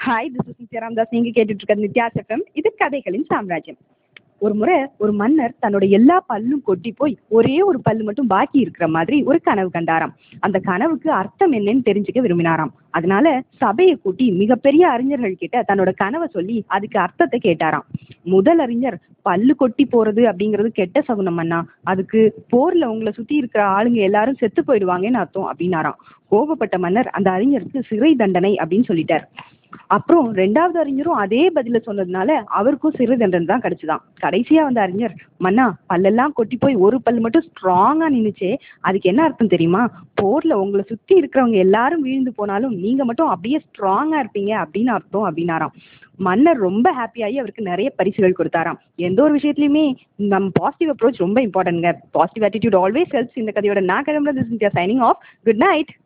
hi this is Nithya Ramdas நீங்க கேட்டுட்டு இருக்கிறது நித்யாஸ் எஃப்எம் இது கதைகளின் சாம்ராஜ்யம் ஒரு முறை ஒரு மன்னர் தன்னோட எல்லா பல்லும் கொட்டி போய் ஒரே ஒரு பல்லு மட்டும் பாக்கி இருக்கிற மாதிரி ஒரு கனவு கண்டாராம் அந்த கனவுக்கு அர்த்தம் என்னன்னு தெரிஞ்சுக்க விரும்பினாராம் அதனால சபையை கூட்டி மிகப்பெரிய அறிஞர்கள் கிட்ட தன்னோட கனவை சொல்லி அதுக்கு அர்த்தத்தை கேட்டாராம் முதல் அறிஞர் பல்லு கொட்டி போறது அப்படிங்கிறது கெட்ட சகுனம் அண்ணா அதுக்கு போர்ல உங்களை சுத்தி இருக்கிற ஆளுங்க எல்லாரும் செத்து போயிடுவாங்கன்னு அர்த்தம் அப்படின்னாராம் கோபப்பட்ட மன்னர் அந்த அறிஞருக்கு சிறை தண்டனை அப்படின்னு சொல்லிட்டார் அப்புறம் ரெண்டாவது அறிஞரும் அதே பதில சொன்னதுனால அவருக்கும் சிறை தண்டனை தான் கிடைச்சுதான் கடைசியா வந்த அறிஞர் மன்னா பல்லெல்லாம் கொட்டி போய் ஒரு பல் மட்டும் ஸ்ட்ராங்கா நின்னுச்சே அதுக்கு என்ன அர்த்தம் தெரியுமா போர்ல உங்களை சுத்தி இருக்கிறவங்க எல்லாரும் வீழ்ந்து போனாலும் நீங்க மட்டும் அப்படியே ஸ்ட்ராங்கா இருப்பீங்க அப்படின்னு அர்த்தம் அப்படின்னாராம் மன்னர் ரொம்ப ஹாப்பியாகி அவருக்கு நிறைய பரிசுகள் கொடுத்தாராம் எந்த ஒரு விஷயத்துலையுமே நம்ம பாசிட்டிவ் அப்ரோச் ரொம்ப இம்பார்ட்டன்ட்ங்க பாசிட்டிவ் ஆட்டிடியூட் ஆல்வேஸ் ஹெல்ப்ஸ் இந்த கதையோட நான் கிளம்புறது சைனிங் ஆஃப் குட் நைட்